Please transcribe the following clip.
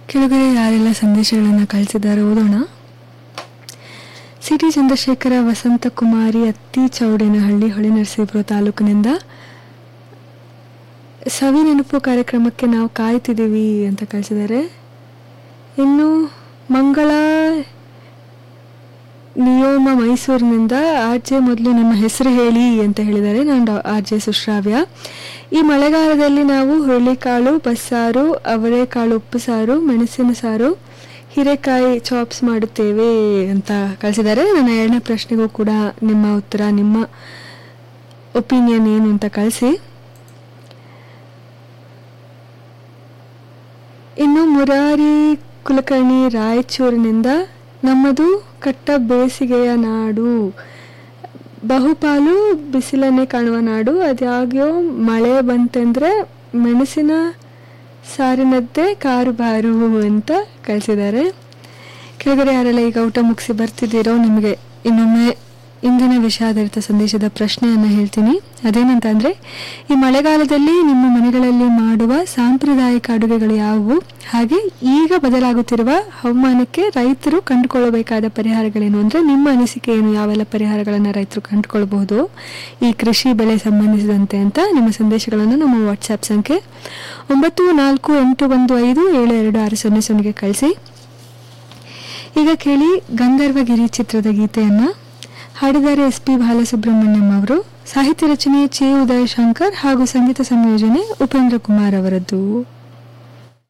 ಕೆಳಗಡೆ ಯಾರೆಲ್ಲ ಸಂದೇಶಗಳನ್ನು ಕಳಿಸಿದ್ದಾರೆ ಓದೋಣ ಸಿಟಿ ಚಂದ್ರಶೇಖರ ವಸಂತಕುಮಾರಿ ಅತ್ತಿ ಚೌಡೇನಹಳ್ಳಿ ಹೊಳೆನರಸೀಪುರ ತಾಲೂಕಿನಿಂದ ಸವಿ ನೆನಪು ಕಾರ್ಯಕ್ರಮಕ್ಕೆ ನಾವು ಕಾಯ್ತಿದ್ದೀವಿ ಅಂತ ಕಳಿಸಿದ್ದಾರೆ ಇನ್ನು ಮಂಗಳ ನಿಯೋಮ ಮೈಸೂರಿನಿಂದ ಆರ್ ಜೆ ಮೊದಲು ನಿಮ್ಮ ಹೆಸರು ಹೇಳಿ ಅಂತ ಹೇಳಿದ್ದಾರೆ ನಾನು ಆರ್ ಜೆ ಸುಶ್ರಾವ್ಯ ಈ ಮಳೆಗಾಲದಲ್ಲಿ ನಾವು ಹುರುಳಿಕಾಳು ಬಸ್ಸಾರು ಅವರೆಕಾಳು ಉಪ್ಪು ಸಾರು ಮೆಣಸಿನ ಸಾರು ಹೀರೆಕಾಯಿ ಚಾಪ್ಸ್ ಮಾಡುತ್ತೇವೆ ಅಂತ ಕಳಿಸಿದ್ದಾರೆ ನನ್ನ ಎರಡನೇ ಪ್ರಶ್ನೆಗೂ ಕೂಡ ನಿಮ್ಮ ಉತ್ತರ ನಿಮ್ಮ ಒಪಿನಿಯನ್ ಏನು ಅಂತ ಕಳಿಸಿ ಇನ್ನು ಮುರಾರಿ ಕುಲಕರ್ಣಿ ರಾಯಚೂರಿನಿಂದ ನಮ್ಮದು ಕಟ್ಟ ಬೇಸಿಗೆಯ ನಾಡು ಬಹುಪಾಲು ಬಿಸಿಲನ್ನೇ ಕಾಣುವ ನಾಡು ಅದ್ಯಾಗ್ಯೋ ಮಳೆ ಬಂತೆಂದರೆ ಮೆಣಸಿನ ಸಾರಿನದ್ದೇ ಕಾರುಬಾರು ಅಂತ ಕಳಿಸಿದ್ದಾರೆ ಕೆಳಗಡೆ ಯಾರೆಲ್ಲ ಈಗ ಊಟ ಮುಗಿಸಿ ಬರ್ತಿದ್ದೀರೋ ನಿಮಗೆ ಇನ್ನೊಮ್ಮೆ ಇಂದಿನ ವಿಷಾಧಾರಿತ ಸಂದೇಶದ ಪ್ರಶ್ನೆಯನ್ನು ಹೇಳ್ತೀನಿ ಅದೇನಂತಂದರೆ ಈ ಮಳೆಗಾಲದಲ್ಲಿ ನಿಮ್ಮ ಮನೆಗಳಲ್ಲಿ ಮಾಡುವ ಸಾಂಪ್ರದಾಯಿಕ ಅಡುಗೆಗಳು ಯಾವುವು ಹಾಗೆ ಈಗ ಬದಲಾಗುತ್ತಿರುವ ಹವಾಮಾನಕ್ಕೆ ರೈತರು ಕಂಡುಕೊಳ್ಳಬೇಕಾದ ಪರಿಹಾರಗಳೇನು ಅಂದರೆ ನಿಮ್ಮ ಅನಿಸಿಕೆ ಏನು ಯಾವೆಲ್ಲ ಪರಿಹಾರಗಳನ್ನು ರೈತರು ಕಂಡುಕೊಳ್ಬಹುದು ಈ ಕೃಷಿ ಬೆಳೆ ಸಂಬಂಧಿಸಿದಂತೆ ಅಂತ ನಿಮ್ಮ ಸಂದೇಶಗಳನ್ನು ನಮ್ಮ ವಾಟ್ಸ್ಆ್ಯಪ್ ಸಂಖ್ಯೆ ಒಂಬತ್ತು ನಾಲ್ಕು ಎಂಟು ಒಂದು ಐದು ಏಳು ಎರಡು ಆರು ಸೊನ್ನೆ ಸೊನ್ನೆಗೆ ಕಳಿಸಿ ಈಗ ಕೇಳಿ ಗಂಧರ್ವಗಿರಿ ಚಿತ್ರದ ಗೀತೆಯನ್ನು ಹಾಡಿದ್ದಾರೆ ಎಸ್ ಪಿ ಬಾಲಸುಬ್ರಹ್ಮಣ್ಯಂ ಅವರು ಸಾಹಿತ್ಯ ರಚನೆ ಚೆ ಉದಯಶಂಕರ್ ಹಾಗೂ ಸಂಗೀತ ಸಂಯೋಜನೆ ಉಪೇಂದ್ರ ಕುಮಾರ್ ಅವರದ್ದು